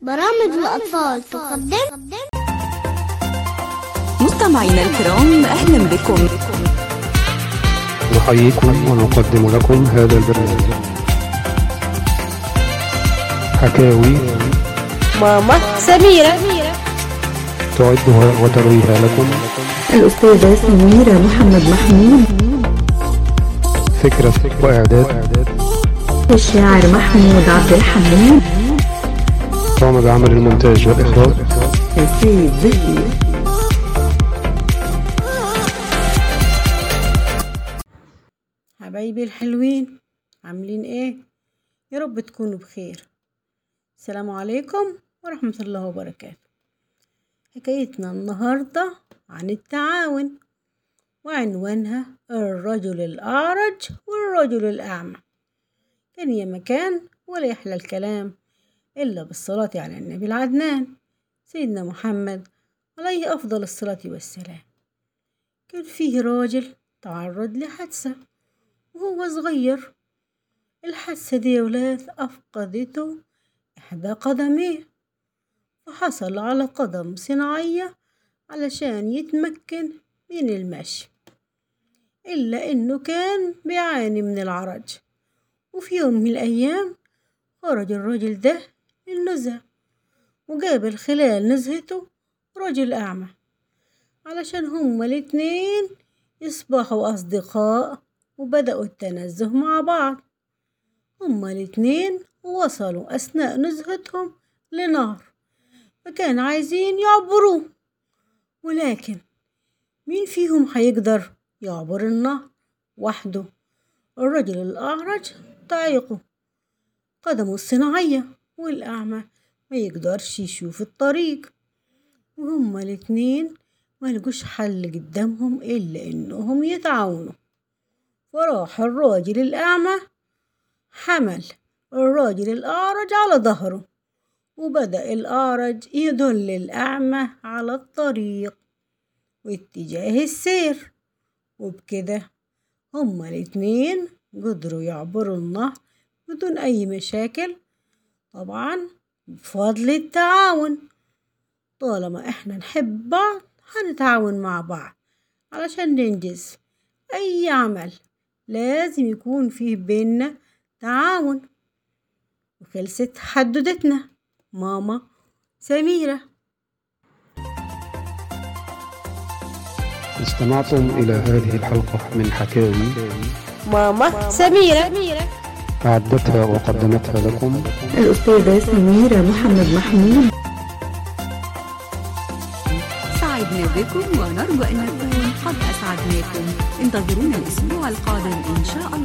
برامج الأطفال تقدم مستمعينا الكرام أهلا بكم نحييكم ونقدم لكم هذا البرنامج حكاوي ماما سميرة تعدها وترويها لكم الأستاذة سميرة محمد محمود فكرة وإعداد الشاعر محمود عبد الحميد قام بعمل المونتاج والإخراج سيد زكي حبايبي الحلوين عاملين ايه يا رب تكونوا بخير السلام عليكم ورحمة الله وبركاته حكايتنا النهاردة عن التعاون وعنوانها الرجل الأعرج والرجل الأعمى كان يا مكان ولا يحلى الكلام إلا بالصلاة على النبي العدنان سيدنا محمد عليه أفضل الصلاة والسلام كان فيه راجل تعرض لحادثة وهو صغير الحادثة دي يا ولاد أفقدته إحدى قدميه فحصل على قدم صناعية علشان يتمكن من المشي إلا إنه كان بيعاني من العرج وفي يوم من الأيام خرج الراجل ده للنزهة وقابل خلال نزهته رجل أعمى علشان هما الاتنين يصبحوا أصدقاء وبدأوا التنزه مع بعض هما الاتنين وصلوا أثناء نزهتهم لنهر فكان عايزين يعبروه ولكن مين فيهم هيقدر يعبر النهر وحده الرجل الأعرج تعيقه قدمه الصناعية والأعمى ما يقدرش يشوف الطريق وهما الاتنين ما لقوش حل قدامهم إلا إنهم يتعاونوا فراح الراجل الأعمى حمل الراجل الأعرج على ظهره وبدأ الأعرج يدل الأعمى على الطريق واتجاه السير وبكده هما الاتنين قدروا يعبروا النهر بدون أي مشاكل طبعا بفضل التعاون طالما احنا نحب بعض هنتعاون مع بعض علشان ننجز أي عمل لازم يكون فيه بينا تعاون وخلصت حددتنا ماما سميرة استمعتم إلى هذه الحلقة من حكاوي ماما سميرة أعدتها وقدمتها لكم الأستاذة سميرة محمد محمود سعدنا بكم ونرجو أن نكون قد أسعدناكم انتظرونا الأسبوع القادم إن شاء الله